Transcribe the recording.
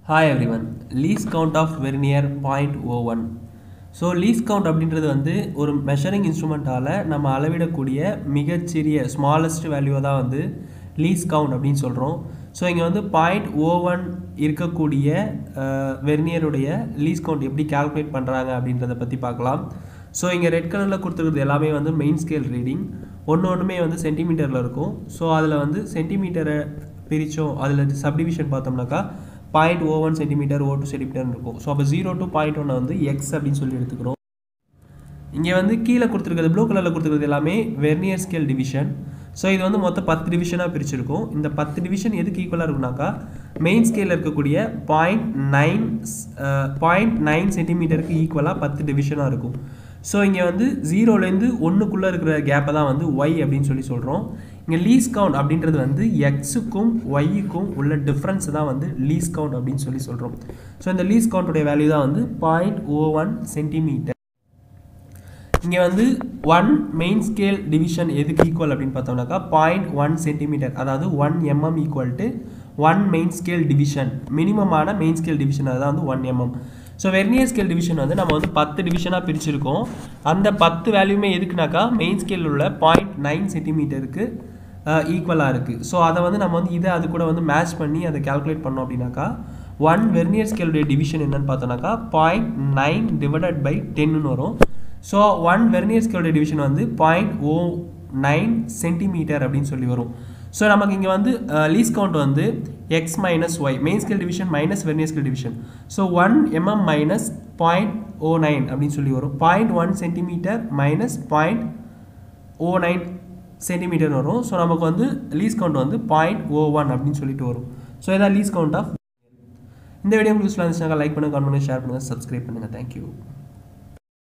hi everyone least count of vernier point o one so least count அப்படின்றது வந்து ஒரு measuring இன்ஸ்ட்ருமெண்ட்டால் நம்ம அளவிடக்கூடிய மிகச்சிறிய ஸ்மாலஸ்ட் வேல்யூவை தான் வந்து லீஸ் கவுண்ட் அப்படின்னு சொல்கிறோம் ஸோ இங்கே வந்து பாயிண்ட் ஓ ஒன் இருக்கக்கூடிய வெர்னியருடைய லீஸ் கவுண்ட் எப்படி கால்குலேட் பண்ணுறாங்க அப்படின்றத பற்றி பார்க்கலாம் ஸோ இங்கே ரெட் கலரில் கொடுத்துருக்கிறது எல்லாமே வந்து மெயின் ஸ்கேல் ரீடிங் ஒன்று ஒன்றுமே வந்து சென்டிமீட்டரில் இருக்கும் ஸோ அதில் வந்து சென்டிமீட்டரை பிரித்தோம் அதில் சப்டிவிஷன் பார்த்தோம்னாக்கா point o one centimetre o two centimetre இருக்கும் ஸோ அப்போ ஜீரோ டு பாயிண்ட் ஒன்னை வந்து எக்ஸ் அப்படின்னு சொல்லி எடுத்துக்கிறோம் இங்கே வந்து கீழே கொடுத்துருக்கிறது ப்ளூ கலரில் கொடுத்துருக்கிறது எல்லாமே வெர்னியர் ஸ்கேல் டிவிஷன் ஸோ இது வந்து மொத்தம் பத்து டிவிஷனாக பிரிச்சிருக்கும் இந்த பத்து டிவிஷன் எதுக்கு ஈக்குவலாக இருக்குனாக்கா மெயின் ஸ்கேலில் இருக்கக்கூடிய பாயிண்ட் நைன் பாயிண்ட் நைன் சென்டிமீட்டருக்கு ஈக்குவலாக பத்து டிவிஷனாக இருக்கும் ஸோ இங்கே வந்து ஜீரோலேருந்து ஒன்றுக்குள்ளே இருக்கிற கேப்பை தான் வந்து ஒய் அப்படின்னு சொல்லி சொல்கிறோம் இங்கே லீஸ் கவுண்ட் அப்படின்றது வந்து எக்ஸுக்கும் ஒய்யுக்கும் உள்ள டிஃப்ரென்ஸ் தான் வந்து லீஸ் கவுண்ட் அப்படின்னு சொல்லி சொல்கிறோம் ஸோ இந்த லீஸ் கவுண்டுடைய வேல்யூ தான் வந்து பாயிண்ட் ஓ ஒன் சென்டிமீட்டர் இங்கே வந்து ஒன் மெயின் ஸ்கேல் டிவிஷன் எதுக்கு ஈக்குவல் அப்படின்னு பார்த்தோம்னாக்கா பாயிண்ட் ஒன் சென்டிமீட்டர் அதாவது one mm equal to one main scale division மினிமமான மெயின் ஸ்கேல் டிவிஷன் அதுதான் வந்து one mm so vernier scale division வந்து நம்ம வந்து பத்து டிவிஷனாக பிரிச்சிருக்கோம் அந்த பத்து வேல்யூமே எதுக்குனாக்கா மெயின் ஸ்கேலில் உள்ள பாயிண்ட் நைன் சென்டிமீட்டருக்கு ஈக்குவலாக இருக்குது ஸோ அதை வந்து நம்ம வந்து இதை அது கூட வந்து மேட்ச் பண்ணி அதை கால்குலேட் பண்ணோம் அப்படின்னாக்கா ஒன் வெர்னியர் ஸ்கேலுடைய டிவிஷன் என்னன்னு பார்த்தோம்னாக்கா பாயிண்ட் நைன் டிவைடட் பை டென்னு வரும் ஸோ ஒன் வெர்னியர் ஸ்கேலுடைய டிவிஷன் வந்து பாயிண்ட் ஓ நைன் சென்டிமீட்டர் அப்படின்னு சொல்லி வரும் ஸோ நமக்கு இங்கே வந்து லீஸ் கவுண்ட் வந்து x minus y main scale division minus vernier scale division so one mm minus point o nine அப்படின்னு சொல்லி வரும் point one centimetre minus point o nine centimetre வரும் ஸோ நமக்கு வந்து லீஸ் கவுண்ட் வந்து பாயிண்ட் ஓ ஒன் அப்படின்னு சொல்லிட்டு வரும் ஸோ இதான் லீஸ் கவுண்ட் ஆஃப் இந்த வீடியோ உங்களுக்கு யூஸ்ஃபுல்லாக இருந்துச்சுனாக்கா லைக் பண்ணுங்கள் கமெண்ட் பண்ணுங்கள் ஷேர் பண்ணுங்கள் சப்ஸ்கிரைப் பண்ணுங்கள் தேங்க்யூ